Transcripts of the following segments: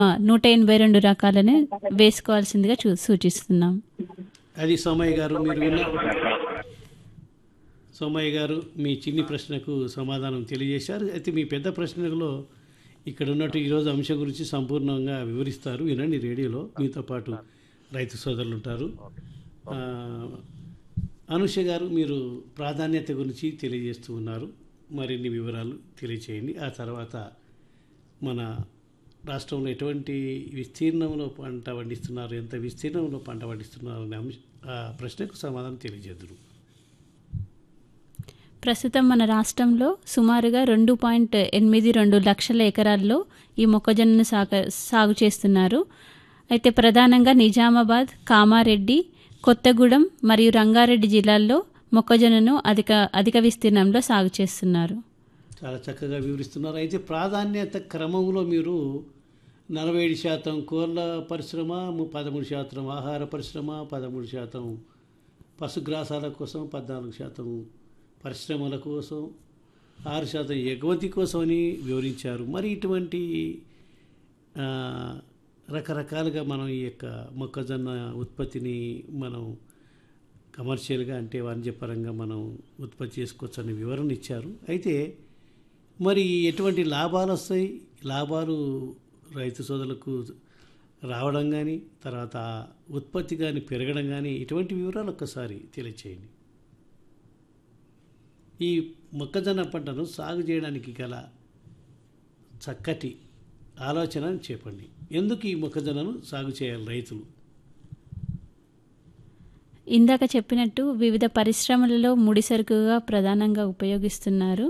నూట ఎనభై రెండు రకాలని వేసుకోవాల్సిందిగా చూ సూచిస్తున్నాం అది సోమయ్య గారు మీరు విన్న సోమయ్య గారు మీ చిన్ని ప్రశ్నకు సమాధానం తెలియజేశారు అయితే మీ పెద్ద ప్రశ్నలో ఇక్కడ ఉన్నట్టు ఈరోజు అంశం గురించి సంపూర్ణంగా వివరిస్తారు వినండి రేడియోలో మీతో పాటు రైతు సోదరులు ఉంటారు ఆ, అనుష గారు మీరు ప్రాధాన్యత గురించి తెలియజేస్తూ ఉన్నారు మరిన్ని వివరాలు తెలియచేయండి ఆ తర్వాత మన రాష్ట్రంలో ఎటువంటి విస్తీర్ణంలో పంట పండిస్తున్నారు ఎంత విస్తీర్ణంలో పంట పండిస్తున్నారు అనే అంశ ఆ ప్రశ్నకు సమాధానం తెలియజేద్దరు ప్రస్తుతం మన రాష్ట్రంలో సుమారుగా రెండు పాయింట్ ఎనిమిది రెండు లక్షల ఎకరాల్లో ఈ మొక్కజొన్నను సాగు సాగు చేస్తున్నారు అయితే ప్రధానంగా నిజామాబాద్ కామారెడ్డి కొత్తగూడెం మరియు రంగారెడ్డి జిల్లాల్లో మొక్కజొన్నను అధిక అధిక విస్తీర్ణంలో సాగు చేస్తున్నారు చాలా చక్కగా వివరిస్తున్నారు అయితే ప్రాధాన్యత క్రమంలో మీరు నలభై ఏడు శాతం కోళ్ళ పరిశ్రమ ము- పదమూడు శాతం ఆహార పరిశ్రమ పదమూడు శాతం పశుగ్రాసాల కోసం పద్నాలుగు శాతం పరిశ్రమల కోసం ఆరు శాతం ఎగుమతి కోసం అని వివరించారు మరి ఇటువంటి ఆ, రకరకాలుగా మనం ఈ యొక్క మొక్కజొన్న ఉత్పత్తిని మనం కమర్షియల్గా అంటే వాణిజ్యపరంగా మనం ఉత్పత్తి చేసుకోవచ్చు అనే వివరణ ఇచ్చారు అయితే మరి ఎటువంటి లాభాలు వస్తాయి లాభాలు రైతు సోదరులకు రావడం కానీ తర్వాత ఉత్పత్తి కానీ పెరగడం కానీ ఇటువంటి వివరాలు ఒక్కసారి తెలియచేయండి ఈ మొక్కజొన్న పంటను సాగు చేయడానికి గల చక్కటి ఆలోచన చెప్పండి ఎందుకు ఈ మొక్కజొన్నను సాగు చేయాలి రైతులు ఇందాక చెప్పినట్టు వివిధ పరిశ్రమలలో ముడిసరుకుగా ప్రధానంగా ఉపయోగిస్తున్నారు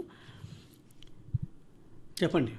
చెప్పండి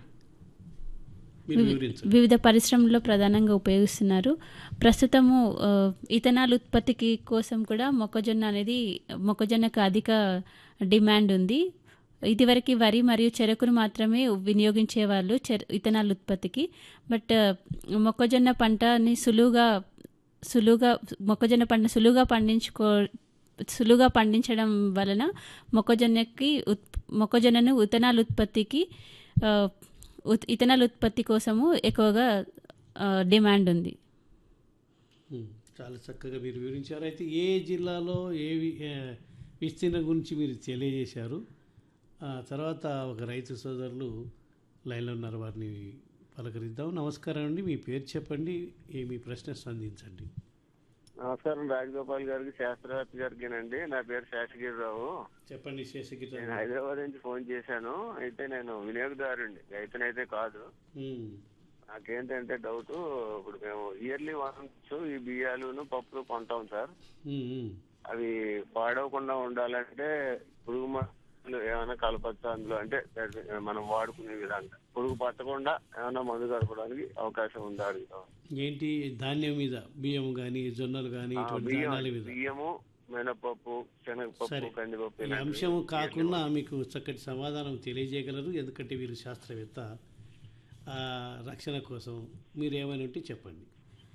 మీరు వివరించండి వివిధ పరిశ్రమల్లో ప్రధానంగా ఉపయోగిస్తున్నారు ప్రస్తుతము ఆ, ఇథనాల్ ఉత్పత్తికి కోసం కూడా మొక్కజొన్న అనేది మొక్కజొన్నకు అధిక డిమాండ్ ఉంది ఇదివరకు వరి మరియు చెరుకును మాత్రమే వినియోగించేవాళ్ళు చెర ఇథనాల్ ఉత్పత్తికి బట్ ఆ, మొక్కజొన్న పంటని సులువుగా సులువుగా మొక్కజొన్న పంట సులువుగా పండించుకో సులువుగా పండించడం వలన మొక్కజొన్నకి ఉత్ మొక్కజొన్నను ఇథనాల్ ఉత్పత్తికి ఆ, ఉత్- ఇథనాల్ ఉత్పత్తి కోసము ఎక్కువగా ఆ, డిమాండ్ ఉంది ఉమ్, చాలా చక్కగా మీరు వివరించారు అయితే ఏ జిల్లాలో ఏ వి- ఏ విస్తీర్ణం గురించి మీరు తెలియజేశారు ఆ తర్వాత ఒక రైతు సోదరులు లైన్లో ఉన్నారు వారిని పలకరిద్దాం నమస్కారం అండి మీ పేరు చెప్పండి ఏ మీ ప్రశ్న సంధించండి నమస్కారం రాజగోపాల్ గారికి శాస్త్రవేత్త గారికినండి నా పేరు శేషగిరిరావు చెప్పండి శేషగిరి నేను హైదరాబాద్ నుంచి ఫోన్ చేశాను అయితే నేను వినియోగదారుండి రైతునైతే కాదు ఉమ్, నాకేంటంటే డౌట్ ఇప్పుడు మేము ఇయర్లీ వన్స్ ఈ బియ్యాలును పప్పులు కొంటాం సార్ ఉమ్, ఉమ్. అవి పాడవకుండా ఉండాలంటే పురుగు మందులు ఏమైనా కలపచ్చా అందులో అంటే మనం వాడుకునే విధంగా పురుగు పట్టకుండా ఏమైనా మందు కలపడానికి అవకాశం ఉందా అడుగుతాం ఏంటి ధాన్యం మీద బియ్యం కానీ జొన్నలు కానీ ఆ, ఇటువంటి బియ్యం ధాన్యాల మీద బియ్యము మినపప్పు శనగపప్పు సరే. కందిపప్పు ఈ ఇలాంటివి. అంశము కాకుండా మీకు చక్కటి సమాధానం తెలియజేయగలరు ఎందుకంటే వీరు శాస్త్రవేత్త ఆ, రక్షణ కోసం మీరు ఏమైనా ఉంటే చెప్పండి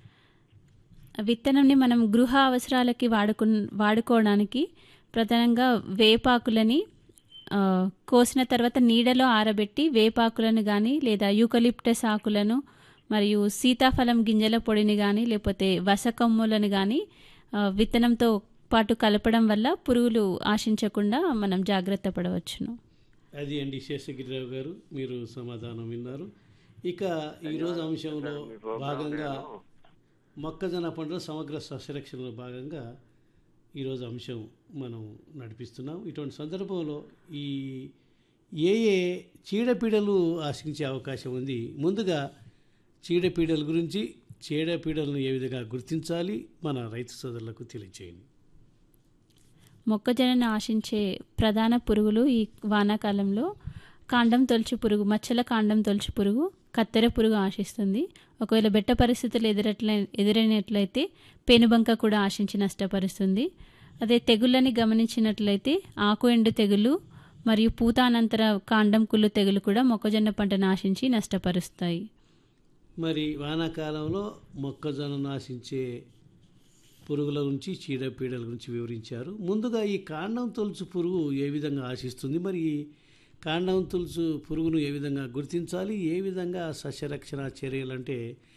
విత్తనంని మనం గృహ అవసరాలకి వాడుకు వాడుకోవడానికి ప్రధానంగా వేపాకులని ఆ, కోసిన తర్వాత నీడలో ఆరబెట్టి వేపాకులను కానీ లేదా యూకలిప్టస్ ఆకులను మరియు సీతాఫలం గింజల పొడిని కానీ లేకపోతే వసకొమ్ములను కానీ ఆ, విత్తనంతో పాటు కలపడం వల్ల పురుగులు ఆశించకుండా మనం జాగ్రత్త పడవచ్చును అది అండి శేషగిరిరావు గారు మీరు సమాధానం విన్నారు ఇక ఈరోజు అంశంలో భాగంగా మొక్కజొన్న పంటలో సమగ్ర సస్యరక్షణలో భాగంగా ఈరోజు అంశం మనం నడిపిస్తున్నాం ఇటువంటి సందర్భంలో ఈ ఏ ఏ చీడపీడలు ఆశించే అవకాశం ఉంది ముందుగా చీడపీడల గురించి చీడపీడలను ఏ విధంగా గుర్తించాలి మన రైతు సోదరులకు తెలియచేయండి మొక్కజొన్నను ఆశించే ప్రధాన పురుగులు ఈ వానాకాలంలో కాండం తొలచు పురుగు మచ్చల కాండం తొలచు పురుగు కత్తెర పురుగు ఆశిస్తుంది ఒకవేళ బెట్ట పరిస్థితులు ఎదురట్ల ఎదురైనట్లయితే పేనుబంక కూడా ఆశించి నష్టపరుస్తుంది అదే తెగుళ్ళని గమనించినట్లయితే ఆకు ఎండు తెగులు మరియు పూతానంతర కాండం కుళ్ళు తెగులు కూడా మొక్కజొన్న పంటను ఆశించి నష్టపరుస్తాయి మరి వానాకాలంలో మొక్కజొన్నను ఆశించే పురుగుల గురించి చీడపీడల గురించి వివరించారు ముందుగా ఈ కాండం తొలుచు పురుగు ఏ విధంగా ఆశిస్తుంది మరి ఈ కాండం తులుసు పురుగును ఏ విధంగా గుర్తించాలి ఏ విధంగా సస్యరక్షణ చర్యలు అంటే